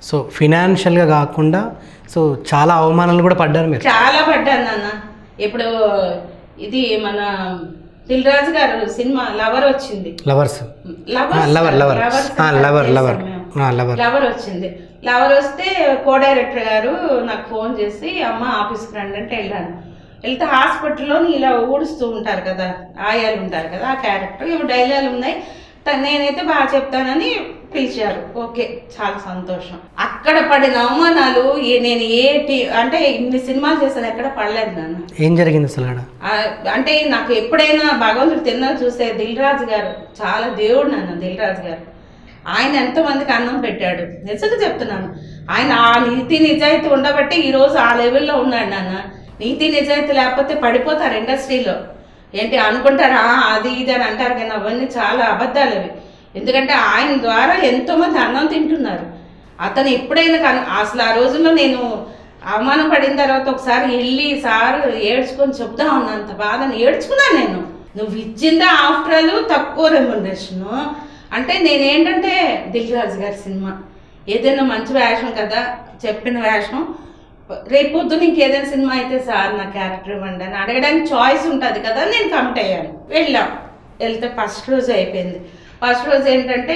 So ఫినాన్షియల్గా కాకుండా so చాలా అవమానాలు కూడా పడ్డారు మీరు చాలా పడ్డాను నాన్న ఇప్పుడు ఇది మన దిల్ రాజు గారు సినిమా లవర్ వచ్చింది lovers lover lover lover lovers lover lover చేశాం మేము. లవర్ లవర్ వచ్చింది లవర్ వస్తే కో డైరెక్టర్ గారు నాకు ఫోన్ చేసి అమ్మ ఆఫీస్కి రండి అంటే వెళ్ళాను వెళ్తే హాస్పిటల్లో ఇలా ఊడుస్తూ ఉంటారు కదా ఆయాలు ఉంటారు కదా ఆ క్యారెక్టర్ ఇవి డైలాగులు ఉన్నాయి త- నేనైతే బాగా చెప్తానని పిలిచారు ఓకే చాలా సంతోషం అక్కడ పడిన అవమానాలు ఏ- నేను ఏ టీ- అంటే ఇన్ని సినిమాలు చేశాను ఎక్కడ పడలేదు నాన్న ఏం జరిగింది అసలు ఆడ ఆ, అంటే నాకు ఎప్పుడైనా భగవంతుడు తిన్నా చూస్తే దిల్ రాజు గారు చాలా దేవుడు నన్ను దిల్ రాజు గారు ఆయన ఎంతమందికి అన్నం పెట్టాడు నిజంగా చెప్తున్నాను ఆయన ఆ నీతి నిజాయితీ ఉండబట్టి ఈ రోజు ఆ లెవెల్లో ఉన్నాడు నాన్న నీతి నిజాయితీ లేకపోతే పడిపోతారు ఇండస్ట్రీలో ఏంటి అనుకుంటారా "ఆ, అది ఇది అని అంటారు కానీ అవన్నీ చాలా అబద్ధాలు అవి ఎందుకంటే ఆయన ద్వారా ఎంతో మంది అన్నం తింటున్నారు అతను ఎప్పుడైనా కన్- అసలు ఆ రోజుల్లో నేను అవమానం పడిన తర్వాత ఒకసారి వెళ్ళి సార్ ఏడ్చుకొని చెప్తా ఉన్నంత బాధని ఏడ్చుకున్నాను నేను నువ్వు ఇచ్చిందా ఆఫ్టర్ ఆల్ తక్కువ రెమ్యునరేషన్ అంటే నేనేంటంటే దిల్ రాజు గారి సినిమా ఏదైనా మంచి వేషం కదా చెప్పిన వేషం రేపు పొద్దున ఇంకేదైనా సినిమా అయితే సార్ నా క్యారెక్టర్ ఇవ్వండి అని అడగడానికి చాయిస్ ఉంటుంది కదా నేను కమిట్ అయ్యాను వెళ్ళాం వెళ్తే ఫస్ట్ రోజు అయిపోయింది ఫస్ట్ రోజు ఏంటంటే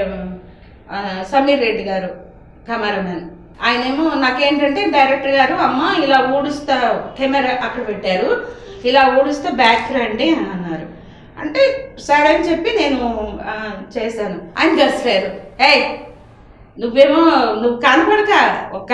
ఆ, సమీర్ రెడ్డి గారు కెమెరామెన్ ఆయనేమో నాకేంటంటే డైరెక్టర్ గారు అమ్మ ఇలా ఊడుస్తా కెమెరా అక్కడ పెట్టారు ఇలా ఊడుస్తే బ్యాక్ రండి అని అన్నారు అంటే సరే అని చెప్పి నేను ఆ, చేశాను ఆయన గసిరారు ఏయ్ నువ్వేమో నువ్వు కనపడక ఒక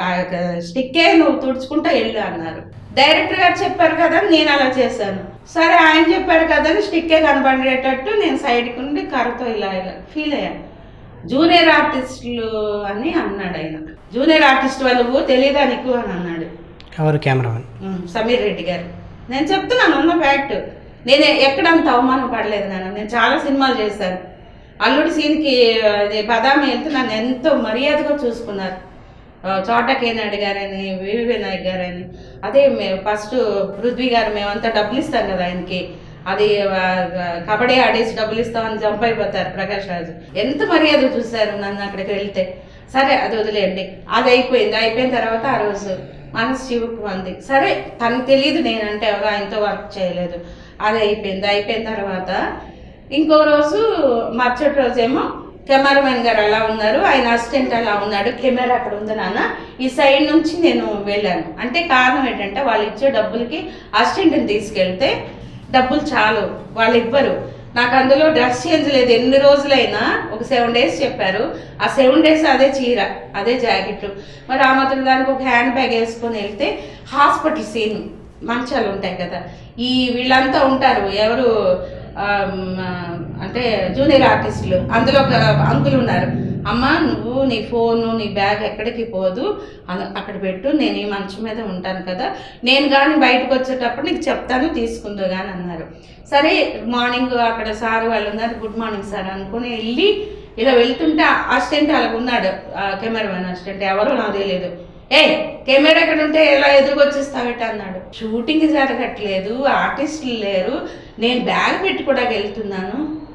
స్టిక్కే నువ్వు తుడుచుకుంటా వెళ్ళు అన్నారు డైరెక్టర్ గారు చెప్పారు కదా నేను అలా చేశాను సరే ఆయన చెప్పారు కదా అని స్టిక్కే కనపడేటట్టు నేను సైడ్కి ఉండి కర్రతో ఇలా ఇలా ఫీల్ అయ్యాను జూనియర్ ఆర్టిస్టులు అని అన్నాడు ఆయన జూనియర్ ఆర్టిస్ట్ వాళ్ళు తెలియదా నీకు అని అన్నాడు ఎవరు కెమెరామెన్ ఉమ్, సమీర్ రెడ్డి గారు నేను చెప్తున్నాను ఉన్న ఫ్యాక్ట్ నేను ఎక్కడంత అవమానం పడలేదు నాన్న నేను చాలా సినిమాలు చేశాను అల్లుడి సీన్కి అది బదామి వెళ్తే నన్ను ఎంతో మర్యాదగా చూసుకున్నారు ఆ, చోట కేనాయుడు గారని వివి వినాయక్ గారని అదే మేము ఫస్ట్ పృథ్వీ గారు మేమంతా డబ్బులు ఇస్తాం కదా ఆయనకి అది ఆ, కబడ్డీ ఆడేసి డబ్బులు ఇస్తామని జంప్ అయిపోతారు ప్రకాష్ రాజు ఎంత మర్యాద చూశారు నన్ను అక్కడికి వెళ్తే సరే అది వదిలేయండి అది అయిపోయింది అయిపోయిన తర్వాత ఆ రోజు మనసు శివుకు అంది సరే తనకు తెలియదు నేనంటే ఎవరు ఆయనతో వర్క్ చేయలేదు అది అయిపోయింది అయిపోయిన తర్వాత ఇంకో రోజు మరుసటి రోజేమో కెమెరామెన్ గారు అలా ఉన్నారు ఆయన అసిస్టెంట్ అలా ఉన్నాడు కెమెరా అక్కడ ఉంది నాన్న ఈ సైడ్ నుంచి నేను వెళ్ళాను అంటే కారణం ఏంటంటే వాళ్ళు ఇచ్చే డబ్బులకి అసిస్టెంట్ని తీసుకెళ్తే డబ్బులు చాలు వాళ్ళు ఇవ్వరు నాకు అందులో డ్రెస్ చేంజ్ లేదు ఎన్ని రోజులైనా ఒక సెవెన్ డేస్ చెప్పారు ఆ సెవెన్ డేస్ అదే చీర అదే జాకెట్ మరి ఆ మాత్రం దానికి ఒక హ్యాండ్ బ్యాగ్ వేసుకొని వెళ్తే హాస్పిటల్ సీన్ మంచాలు ఉంటాయి కదా ఈ వీళ్ళంతా ఉంటారు ఎవరు ఆమ్, అంటే జూనియర్ ఆర్టిస్టులు అందులో ఒక అంకుల్ ఉన్నారు అమ్మ నువ్వు నీ ఫోను నీ బ్యాగ్ ఎక్కడికి పోదు అన- అక్కడ పెట్టు నేను ఈ మంచం మీద ఉంటాను కదా నేను కానీ బయటకు వచ్చేటప్పుడు నీకు చెప్తాను తీసుకుందో కానీ అన్నారు సరే మార్నింగ్ అక్కడ సార్ వాళ్ళు ఉన్నారు గుడ్ మార్నింగ్ సార్ అనుకుని వెళ్ళి ఇలా వెళ్తుంటే అసిస్టెంట్ అలాగ ఉన్నాడు కెమెరామెన్ అసిస్టెంట్ ఎవరో నాకు తెలియదు ఏ కెమెరా ఎక్కడ ఉంటే ఎలా ఎదురుకొచ్చేస్తావట అన్నాడు షూటింగ్ జరగట్లేదు ఆర్టిస్టులు లేరు నేను బ్యాగ్ పెట్టుకోవడానికి వెళ్తున్నాను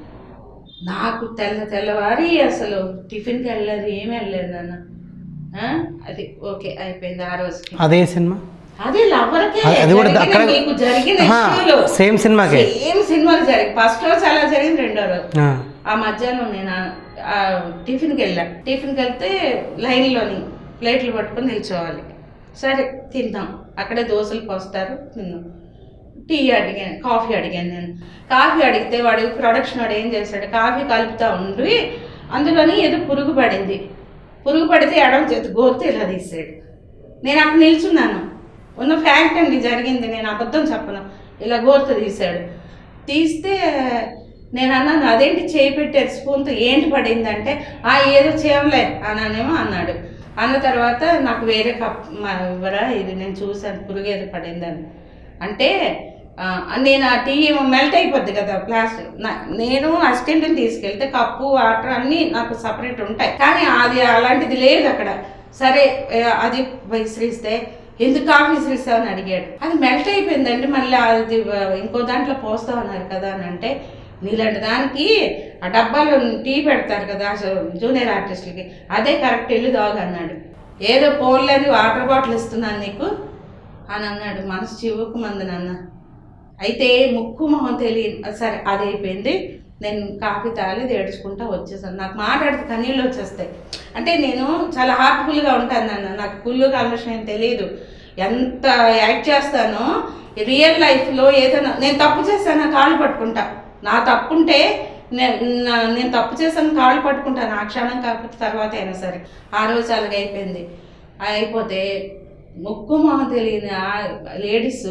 నాకు తెల్ల తెల్లవారి అసలు టిఫిన్కి వెళ్ళలేదు ఏమి వెళ్ళలేదు నాన్న ఆ? అది ఓకే అయిపోయింది ఆ రోజుకి అదే సినిమా అదే లవ్వర్కే అది- అది కూడా జరిగిన అక్కడ- మీకు జరిగిన ఆహా, ఇష్యూలు సేమ్ సినిమాకే సేమ్ సినిమాలు జరిగి ఫస్ట్ రోజు అలా జరిగింది రెండో రోజు ఆ, ఆ మధ్యాహ్నం నేను ఆ- ఆ టిఫిన్కి వెళ్ళా టిఫిన్కి వెళ్తే లైన్లోని ప్లేట్లు పట్టుకొని నిల్చోవాలి సరే తిందాం అక్కడే దోశలు పోస్తారు తిందాం టీ అడిగాను కాఫీ అడిగాను నేను కాఫీ అడిగితే వాడు ప్రొడక్షన్ వాడు ఏం చేశాడు కాఫీ కలుపుతా ఉండి అందులోని ఏదో పురుగు పడింది పురుగు పడితే ఎడమ చేతి గోరితే ఇలా తీసాడు నేను అక్కడ నిల్చున్నాను ఉన్న ఫ్యాక్ట్ అండి జరిగింది నేను అబద్ధం చెప్పను ఇలా గోర్త తీశాడు తీస్తే నేను అన్నాను అదేంటి చేయి పెట్టారు స్పూన్తో ఏంటి పడింది అంటే ఆ ఏదో చేయలే అన్నానేమో అన్నాడు అన్న తర్వాత నాకు వేరే కప్ మా- ఇవ్వరా ఇది నేను చూశాను పురుగు ఏదో పడిందని అంటే ఆ, నేను ఆ టీ మెల్ట్ అయిపోద్ది కదా ప్లాస్టిక్ నేను అసిస్టెంట్ని తీసుకెళ్తే కప్పు వాటర్ అన్నీ నాకు సపరేట్ ఉంటాయి కానీ అది అలాంటిది లేదు అక్కడ సరే ఆ, అది విసిరిస్తే ఎందుకు కాఫీ విసిరిస్తావు అని అడిగాడు అది మెల్ట్ అయిపోయిందండి మళ్ళీ అది ఇంకో దాంట్లో పోస్తామన్నారు కదా అని అంటే నీలాంటి దానికి ఆ డబ్బాలో టీ పెడతారు కదా అసలు జూనియర్ ఆర్టిస్టులకి అదే కరెక్ట్ వెళ్ళి తాగు అన్నాడు ఏదో పోన్లేని వాటర్ బాటిల్ ఇస్తున్నాను నీకు అని అన్నాడు మనసు చివుకు మంది నాన్న అయితే ముక్కు మొహం తెలియదు సరే అది అయిపోయింది నేను కాఫీ తాగలేదు ఏడ్చుకుంటా వచ్చేసాను నాకు మాట్లాడితే కన్నీళ్ళు వచ్చేస్తాయి అంటే నేను చాలా హార్ట్ఫుల్గా ఉంటాను నాన్న నాకు కుళ్ళు కల్మషం ఏం తెలియదు ఎంత యాక్ట్ చేస్తానో రియల్ లైఫ్లో ఏదైనా నేను తప్పు చేశాను కాళ్ళు పట్టుకుంటా నా తప్పుంటే నే- నా- నేను తప్పు చేశాను కాళ్ళు పట్టుకుంటాను ఆ క్షణం కాకపోతే తర్వాత అయినా సరే ఆ రోజు అలాగే అయిపోయింది అయిపోతే ముక్కు మొహం తెలియని లేడీస్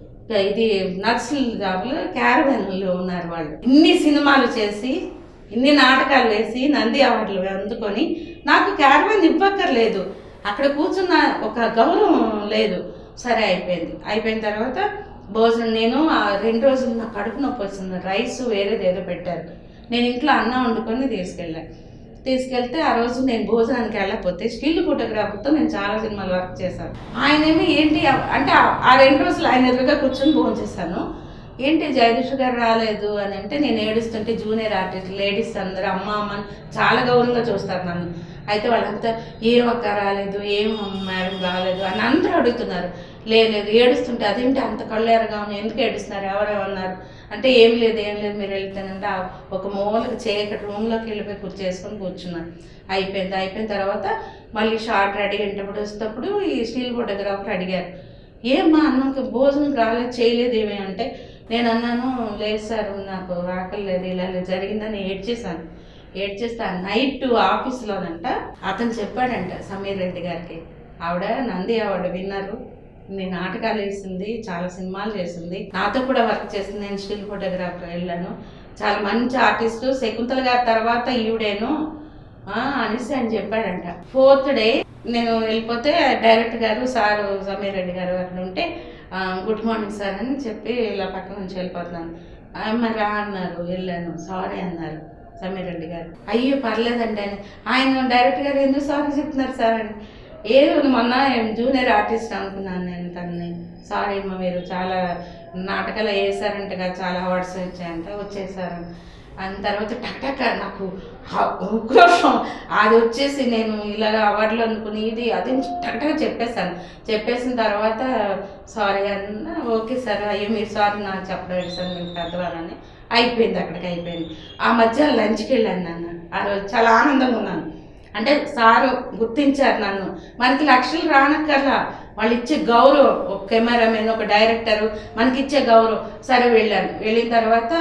ఇది నర్సులు జాబులు క్యారవెన్లో ఉన్నారు వాళ్ళు ఇన్ని సినిమాలు చేసి ఇన్ని నాటకాలు వేసి నంది అవార్డులు అందుకొని నాకు క్యారవెన్ ఇవ్వక్కర్లేదు అక్కడ కూర్చున్న ఒక గౌరవం లేదు సరే అయిపోయింది అయిపోయిన తర్వాత భోజనం నేను ఆ రెండు రోజులు నా కడుపు నొప్పి వచ్చింది రైస్ వేరేది ఏదో పెట్టారు నేను ఇంట్లో అన్నం వండుకొని తీసుకెళ్ళాను తీసుకెళ్తే ఆ రోజు నేను భోజనానికి వెళ్ళకపోతే స్టిల్ ఫోటోగ్రాఫర్తో నేను చాలా సినిమాలు వర్క్ చేశాను ఆయనేమి ఏంటి ఆ- అంటే ఆ- ఆ రెండు రోజులు ఆయన ఎదురుగా కూర్చొని భోజనం చేశాను ఏంటి జగదీష్ గారు రాలేదు అని అంటే నేను ఏడుస్తుంటే జూనియర్ ఆర్టిస్ట్ లేడీస్ అందరూ అమ్మ అమ్మ అని చాలా గౌరవంగా చూస్తారు నన్ను అయితే వాళ్ళంతా ఏం అక్క రాలేదు ఏం మేడం రాలేదు అని అందరూ అడుగుతున్నారు లేదు లేదు ఏడుస్తుంటే అదేంటి అంత కళ్ళేరగా ఉంది ఎందుకు ఏడుస్తున్నారు ఎవరెవన్నారు అంటే ఏం లేదు ఏం లేదు మీరు వెళ్తానంటే ఆ ఒక మూలకి చీకటి రూమ్లోకి వెళ్ళిపోయి కూర్చేసుకొని కూర్చున్నాను అయిపోయింది అయిపోయిన తర్వాత మళ్ళీ షార్ట్ రెడీ అయ్యేటప్పుడు వచ్చేటప్పుడు ఈ స్టీల్ ఫోటోగ్రాఫర్ అడిగారు ఏమ్మా అన్నంకి భోజనం రాలేదు చేయలేదు ఏమి అంటే నేను అన్నాను లేదు సార్ నాకు ఆకలి లేదు ఇలా ఇలా జరిగిందని ఏడ్చేసాను ఏడ్చేస్తే ఆ నైట్ ఆఫీస్లోనంట అతను చెప్పాడంట సమీర్ రెడ్డి గారికి ఆవిడ నంది అవార్డు విన్నారు నీ నాటకాలు వేసింది చాలా సినిమాలు చేసింది నాతో కూడా వర్క్ చేసింది నేను స్టిల్ ఫోటోగ్రాఫర్ వెళ్ళాను చాలా మంచి ఆర్టిస్టు శకుంతల గారి తర్వాత ఈవిడేను ఆ, అనేసి ఆయన చెప్పాడంట ఫోర్త్ డే నేను వెళ్ళిపోతే డైరెక్టర్ గారు సారు సమీర్ రెడ్డి గారు అక్కడ ఉంటే ఆ, గుడ్ మార్నింగ్ సార్ అని చెప్పి ఇలా పక్కన నుంచి వెళ్ళిపోతున్నాను ఆ, మరి రా అన్నారు వెళ్ళాను సారీ అన్నారు సమీర్ రెడ్డి గారు అయ్యో పర్లేదండి అని ఆయన డైరెక్టర్ గారు ఎందుకు సారీ చెప్తున్నారు సార్ అని ఏదో మొన్న జూనియర్ ఆర్టిస్ట్ అనుకున్నాను నేను తనని సారీ అమ్మ మీరు చాలా నాటకాలు వేసారంట కదా చాలా అవార్డ్స్ వచ్చాయంట వచ్చేసారు అని తర్వాత టక్ నాకు ఆ ఉక్రోషం అది వచ్చేసి నేను ఇలాగ అవార్డులు అనుకుని ఇది అది టక్ చెప్పేశాను చెప్పేసిన తర్వాత సారీ అన్న ఓకే సార్ అయ్యో మీరు సారీ నాకు చెప్పలేదు సార్ మీరు పెద్దవాళ్ళని అయిపోయింది అక్కడికి అయిపోయింది ఆ మధ్య లంచ్కి వెళ్ళాను నన్ను ఆ రోజు చాలా ఆనందంగా ఉన్నాను అంటే సారు గుర్తించారు నన్ను మనకి లక్షలు రానక్కర్లా వాళ్ళు ఇచ్చే గౌరవం ఒక కెమెరామెన్ ఒక డైరెక్టరు మనకి ఇచ్చే గౌరవం సరే వెళ్ళాను వెళ్ళిన తర్వాత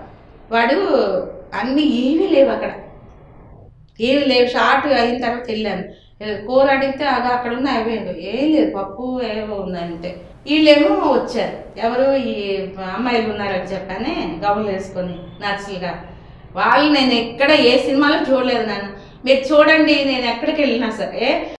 వాడు అన్నీ ఏమీ లేవు అక్కడ ఏమి లేవు షార్ట్ అయిన తర్వాత వెళ్ళాను ఏ, కూర అడిగితే అది అక్కడ ఉన్న అవే ఏం లేదు పప్పు ఏవో ఉన్నాయి అంతే వీళ్ళేమో వచ్చారు ఎవరు ఈ అమ్మాయిలు ఉన్నారని చెప్పానే గౌన్లు వేసుకొని నర్సులుగా వాళ్ళు నేను ఎక్కడ ఏ సినిమాలో చూడలేదు నాన్న మీరు చూడండి నేను ఎక్కడికి వెళ్ళినా సరే